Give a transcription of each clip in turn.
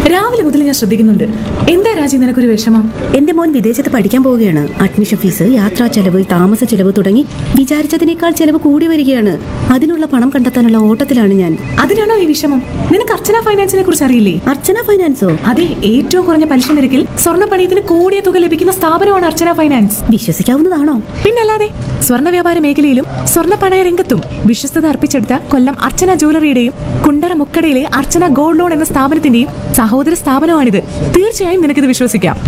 രാവിലെ മുതൽ ഞാൻ ശ്രദ്ധിക്കുന്നുണ്ട് എന്താ രാജി നിനക്കൊരു വിഷമം എന്റെ മോൻ വിദേശത്ത് പഠിക്കാൻ പോവുകയാണ് അഡ്മിഷൻ ഫീസ് യാത്രാ ചെലവ് താമസ ചെലവ് തുടങ്ങി വിചാരിച്ചതിനേക്കാൾ ചെലവ് കൂടി വരികയാണ് അതിനുള്ള പണം കണ്ടെത്താനുള്ള ഓട്ടത്തിലാണ് ഞാൻ അതിനാണോ ഈ വിഷമം നിനക്ക് അർച്ചന ഫൈനാൻസിനെ കുറിച്ച് അറിയില്ലേ അർച്ചന ഫൈനാൻസോ അതെ ഏറ്റവും കുറഞ്ഞ പലിശ നിരക്കിൽ സ്വർണ്ണ പണയത്തിന് കൂടിയ തുക ലഭിക്കുന്ന സ്ഥാപനമാണ് അർച്ചന ഫൈനാൻസ് വിശ്വസിക്കാവുന്നതാണോ പിന്നല്ലാതെ സ്വർണ്ണ വ്യാപാര മേഖലയിലും സ്വർണ്ണ പണയ രംഗത്തും വിശ്വസ്തത അർപ്പിച്ചെടുത്ത കൊല്ലം അർച്ചന ജ്വല്ലറിയുടെയും കുണ്ടറ മുക്കടയിലെ അർച്ചന ഗോൾഡ് ലോൺ എന്ന സ്ഥാപനത്തിന്റെയും സഹോദര സ്ഥാപനമാണിത് തീർച്ചയായും നിനക്കിത് വിശ്വസിക്കാം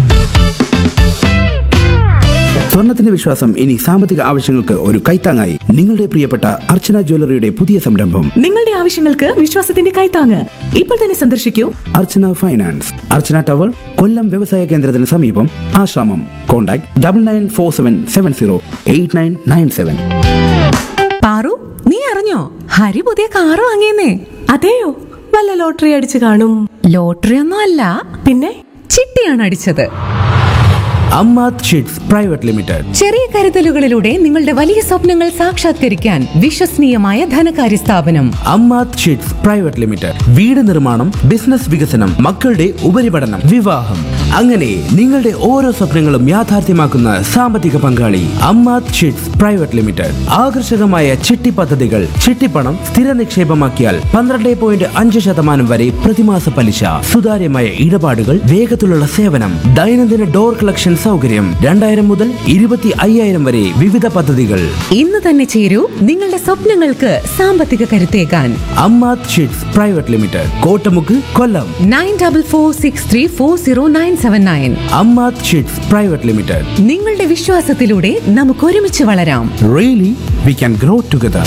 സ്വർണത്തിന്റെ വിശ്വാസം ഇനി സാമ്പത്തിക ആവശ്യങ്ങൾക്ക് ഒരു കൈത്താങ്ങായി നിങ്ങളുടെ പ്രിയപ്പെട്ട അർച്ചന ജ്വല്ലറിയുടെ പുതിയ സംരംഭം നിങ്ങളുടെ ആവശ്യങ്ങൾക്ക് വിശ്വാസത്തിന്റെ കൈത്താങ്ങ് ഇപ്പോൾ തന്നെ സന്ദർശിക്കൂ അർച്ചന ഫൈനാൻസ് അർച്ചന ടവർ കൊല്ലം വ്യവസായ കേന്ദ്രത്തിന് സമീപം ആശ്രമം contact double nine four seven seven zero eight nine nine seven Paru നീ അറിഞ്ഞോ ഹരി പുതിയ കാറ് വാങ്ങിയെന്നേ അതെയോ വല്ല ലോട്ടറി അടിച്ചു കാണും ലോട്ടറി ഒന്നും അല്ല പിന്നെ ചിട്ടിയാണ് അടിച്ചത് അമ്മാത് ഷീറ്റ്സ് പ്രൈവറ്റ് ലിമിറ്റഡ് ചെറിയ കരുതലുകളിലൂടെ നിങ്ങളുടെ വലിയ സ്വപ്നങ്ങൾ സാക്ഷാത്കരിക്കാൻ വിശ്വസനീയമായ ധനകാര്യ സ്ഥാപനം അമ്മാത് ഷീറ്റ്സ് പ്രൈവറ്റ് ലിമിറ്റഡ് വീട് നിർമ്മാണം ബിസിനസ് വികസനം മക്കളുടെ ഉപരിപഠനം വിവാഹം അങ്ങനെ നിങ്ങളുടെ ഓരോ സ്വപ്നങ്ങളും യാഥാർത്ഥ്യമാക്കുന്ന സാമ്പത്തിക പങ്കാളി അമ്മാത് ഷീറ്റ്സ് പ്രൈവറ്റ് ലിമിറ്റഡ് ആകർഷകമായ ചിട്ടി പദ്ധതികൾ ചിട്ടിപ്പണം സ്ഥിര നിക്ഷേപമാക്കിയാൽ പന്ത്രണ്ട് പോയിന്റ് അഞ്ച് ശതമാനം വരെ പ്രതിമാസ പലിശ സുതാര്യമായ ഇടപാടുകൾ വേഗത്തിലുള്ള സേവനം ദൈനംദിന ഡോർ കളക്ഷൻ സൗകര്യം രണ്ടായിരം മുതൽ ഇരുപത്തി അയ്യായിരം വരെ വിവിധ പദ്ധതികൾ ഇന്ന് തന്നെ ചേരൂ നിങ്ങളുടെ സ്വപ്നങ്ങൾക്ക് സാമ്പത്തിക കരുത്തേകാൻ Ammath sheets private limited Kottamukku Kollam nine double four six three four zero nine seven nine Ammath sheets private limited നിങ്ങളുടെ വിശ്വാസത്തിലൂടെ നമുക്ക് ഒരുമിച്ച് വളരാം really we can grow together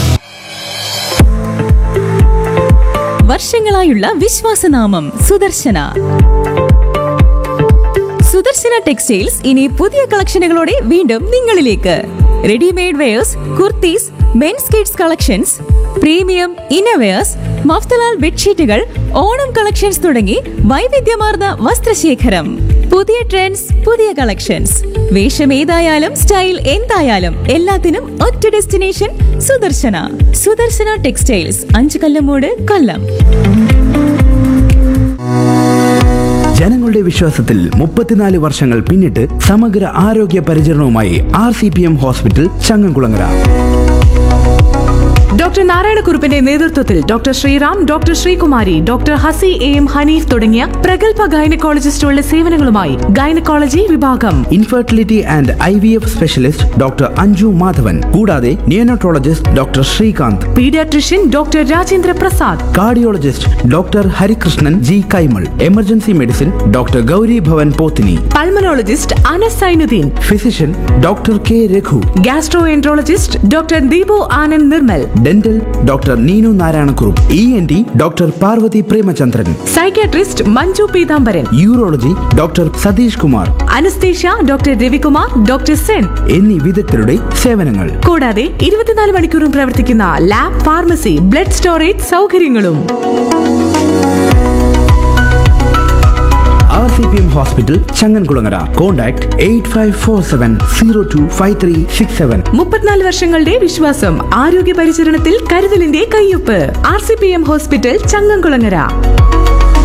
വർഷങ്ങളായുള്ള വിശ്വാസനാമം സുദർശന സുദർശന ടെക്സ്റ്റൈൽസ് ഇനി പുതിയ കളക്ഷനുകളോടെ വീണ്ടും നിങ്ങളിലേക്ക് readymade wears kurtis men's kids collections premium innerwears Mafatlal ബെഡ്ഷീറ്റുകൾ ഓണം കളക്ഷൻസ് തുടങ്ങി വൈവിധ്യമാർന്ന വസ്ത്രശേഖരം പുതിയ ട്രെൻഡ്സ് പുതിയ കളക്ഷൻസ് വേഷം ഏതായാലും സ്റ്റൈൽ എന്തായാലും എല്ലാത്തിനും ഒറ്റ ഡെസ്റ്റിനേഷൻ സുദർശന സുദർശന ടെക്സ്റ്റൈൽസ് അഞ്ചു കല്ലമൂട് കൊല്ലം ജനങ്ങളുടെ വിശ്വാസത്തിൽ മുപ്പത്തിനാല് വർഷങ്ങൾ പിന്നിട്ട് സമഗ്ര ആരോഗ്യ പരിചരണവുമായി R C P M hospital Changamkulangara doctor നാരായണക്കുറുപ്പിന്റെ നേതൃത്വത്തിൽ doctor Sreeram doctor Sreekumari doctor Hasi A M Haneef തുടങ്ങിയ പ്രഗത്ഭ ഗൈനക്കോളജിസ്റ്റുകളുടെ സേവനങ്ങളുമായി ഗൈനക്കോളജി വിഭാഗം infertility and I V F specialist doctor Anju Madhavan കൂടാതെ neonatologist doctor Srikanth paediatrician doctor Rajendra Prasad cardiologist doctor Harikrishnan G Kaimal emergency medicine doctor Gauri Bhavan പോത്തിനി pulmonologist Anas Zainuddin physician doctor K Raghu gastroenterologist doctor Deepu Anand Nirmal dental doctor Neenu Narayanakurup E N T doctor Parvathy Premachandran psychiatrist Manju Peethambaran urology doctor Satheesh Kumar anaesthesia doctor Ravikumar doctor Sen എന്നീ വിദഗ്ധരുടെ സേവനങ്ങൾ കൂടാതെ ഇരുപത്തിനാല് മണിക്കൂറും പ്രവർത്തിക്കുന്ന lab pharmacy blood storage സൗകര്യങ്ങളും R C P M hospital Changankulangara contact eight five four seven zero two five three six seven മുപ്പത്തിനാല് വർഷങ്ങളുടെ വിശ്വാസം ആരോഗ്യ പരിചരണത്തിൽ കരുതലിന്റെ കയ്യൊപ്പ് R C P M hospital Changankulangara